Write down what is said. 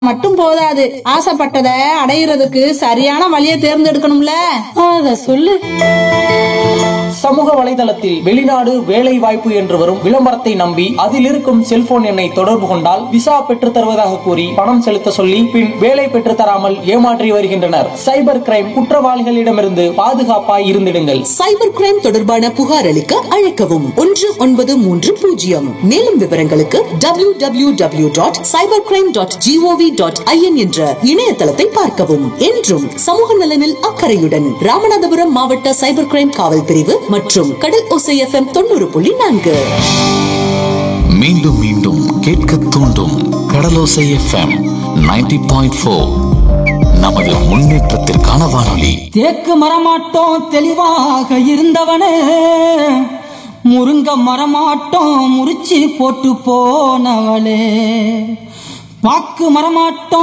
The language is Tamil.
மட்டும் போதாது ஆசைப்பட்டதை அடையிறதுக்கு சரியான வழியை தேர்ந்தெடுக்கணும்ல அத சொல்லு சமூக வலைதளத்தில் வெளிநாடு வேலை வாய்ப்பு என்று வரும் விளம்பரத்தை நம்பி அதில் இருக்கும் செல்போன் எண்ணை தொடர்பு கொண்டால் விசா பெற்றுத் தருவதாக கூறி பணம் செலுத்த சொல்லி பின் வேலை பெற்றுத் தராமல் ஏமாற்றி வருகின்றனர் சைபர் கிரைம் குற்றவாளிகளிடமிருந்து பாதுகாப்பாய் இருந்திடுங்கள் சைபர் கிரைம் தொடர்பான புகார் அளிக்க அழைக்கவும் ஒன்று ஒன்பது மூன்று பூஜ்ஜியம் மேலும் விவரங்களுக்கு W W W dot cyber crime dot GOV dot IN என்ற இணையதளத்தை பார்க்கவும் என்றும் சமூக நலனில் அக்கறையுடன் ராமநாதபுரம் மாவட்ட சைபர் கிரைம் காவல் பிரிவு மற்றும் கடல் ஓசை எஃப்எம் தொண்ணூறு புள்ளி நான்கு மீண்டும் மீண்டும் கேட்க தூண்டும் கடலோசை எஃப்எம் 90.4 பாயிண்ட் ஃபோர் நமது முன்னேற்றத்திற்கான வானொலி தேக்கு மரமாட்டோம் தெளிவாக இருந்தவனே முருங்க மரமாட்டோம் முறிச்சு போட்டு போனவளே பாக்கு மரமாட்டோம்